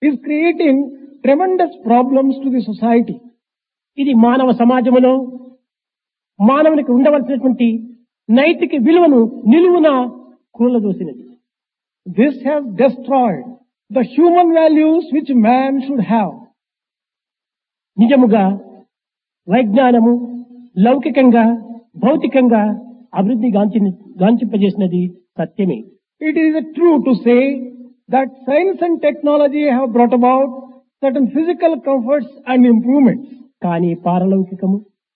is creating tremendous problems to the society. ఇది మానవ సమాజంలో మానవునికి ఉండవలసినటువంటి నైతిక విలువను నిలువున కూలదోసినది This has destroyed the human values which man should have. నిజముగా వైజ్ఞానము లౌకికంగా భౌతికంగా అభివృద్ధి గాంచి గాంచింపజేసినది సత్యమే It is true to say that science and technology have brought about certain physical comforts and improvements. కానీ పారలౌకికము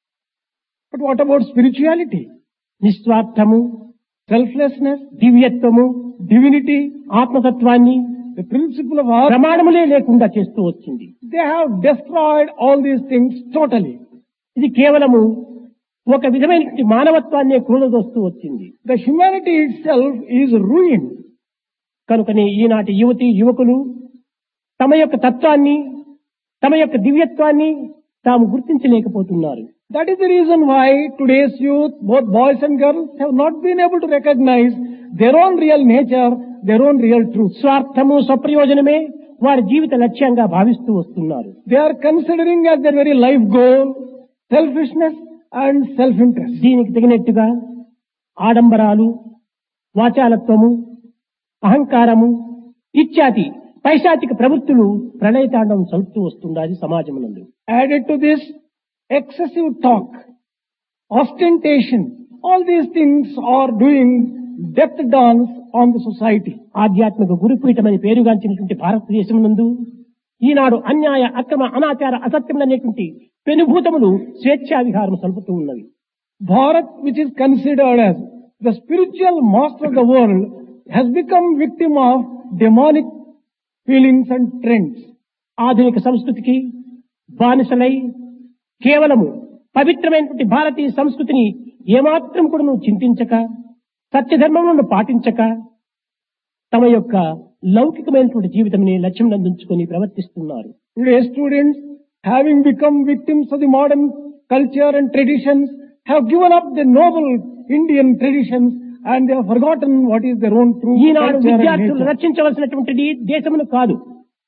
But what about spirituality, నిస్వార్థము selflessness, దివ్యత్వము divinity, ఆత్మతత్వాన్ని the principle of art? ప్రమాణములే లేకుండా చేస్తూ వచ్చింది They have destroyed all these things totally. ఇది కేవలము ఒక విధమైనటువంటి మానవత్వాన్నే కూలదోస్తూ వచ్చింది The humanity itself is ruined. కనుకనే ఈనాటి యువతి యువకులు తమ యొక్క తత్వాన్ని తమ యొక్క దివ్యత్వాన్ని తాము గుర్తించలేకపోతున్నారు That is the reason why today's youth, both boys and girls, have not been able to recognize their own real nature, their own real truth. స్వార్థము స్వప్రయోజనమే వారి జీవిత లక్ష్యంగా భావిస్తూ వస్తున్నారు They are considering as their very life goal selfishness and self-interest. దీనికి తగినట్టుగా ఆడంబరాలు వాచాలత్వము అహంకారము ఇత్యాది పైశాచిక ప్రవృత్తులు ప్రళయతాండం చదువుతూ వస్తున్నది సమాజమునందు Added to this, excessive talk, ostentation, all these things are doing death dance on the society. ఆధ్యాత్మిక గురుపీఠమని పేరుగాంచినటువంటి భారతదేశం నందు ఈనాడు అన్యాయ అక్రమ అనాచార అసత్యములనేటువంటి పెనుభూతములు స్వేచ్ఛా విహారం సలుపుతూ ఉన్నవి Bharat, which is considered as the spiritual master of the world, has become victim of demonic feelings and trends. ఆధునిక సంస్కృతికి బానిసలై కేవలము పవిత్రమైనటువంటి భారతీయ సంస్కృతిని ఏమాత్రం కూడా నువ్వు చింతించక సత్యధర్మములను పాటించక తమ యొక్క లౌకికమైనటువంటి జీవితంని లక్ష్యం అందించుకొని ప్రవర్తిస్తున్నారు Today students, having become victims of the modern culture and traditions, have given up the noble Indian traditions and they have forgotten what is their own true Eenadu culture and విద్యార్థులు nature. రక్షించవలసినటువంటిది దేశమును కాదు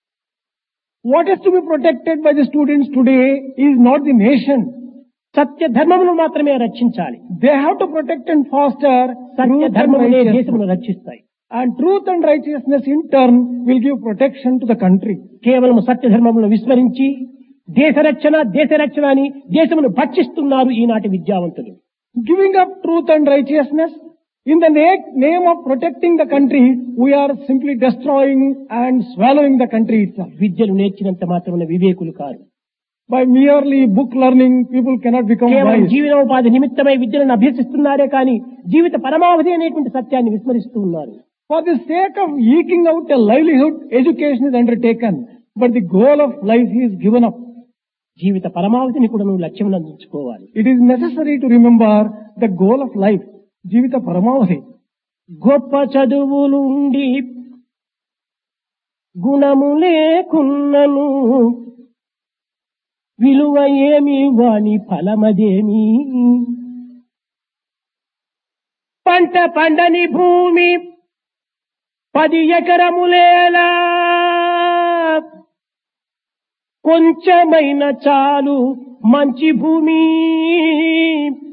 What is to be protected by the students today is not the nation. సత్య ధర్మమును మాత్రమే రక్షించాలి They have to protect and foster Satya truth and ధర్మములే righteousness. దేశమును రక్షిస్తాయి And truth and righteousness in turn will give protection to the country. కేవలం సత్య ధర్మములను విస్మరించి దేశ రక్షణ దేశ రక్షణ అని దేశమును భక్షిస్తున్నారు ఈనాటి విద్యావంతులు Giving up truth and righteousness in the na- name of protecting the country, we are simply destroying and swallowing the country itself. విద్యను నేర్చినంత మాత్రమున వివేకులు కారు By merely book learning, people cannot become కేవలం wise. జీవనోపాధి నిమిత్తమై విద్యలను అభ్యసిస్తున్నారే కానీ జీవిత పరమావధి అనేటువంటి సత్యాన్ని విస్మరిస్తూ ఉన్నారు For the sake of eking out a livelihood, education is undertaken, but the goal of life is given up. జీవిత పరమావధిని కూడా నువ్వు లక్ష్యం అందించుకోవాలి It is necessary to remember the goal of life, Jivita Paramavati. గొప్ప చదువులుండి గుణము లేకున్నను విలువ ఏమి వాని ఫలమదేమి పంట పండని భూమి పది ఎకరములేలా కొంచెమైన చాలు మంచి భూమి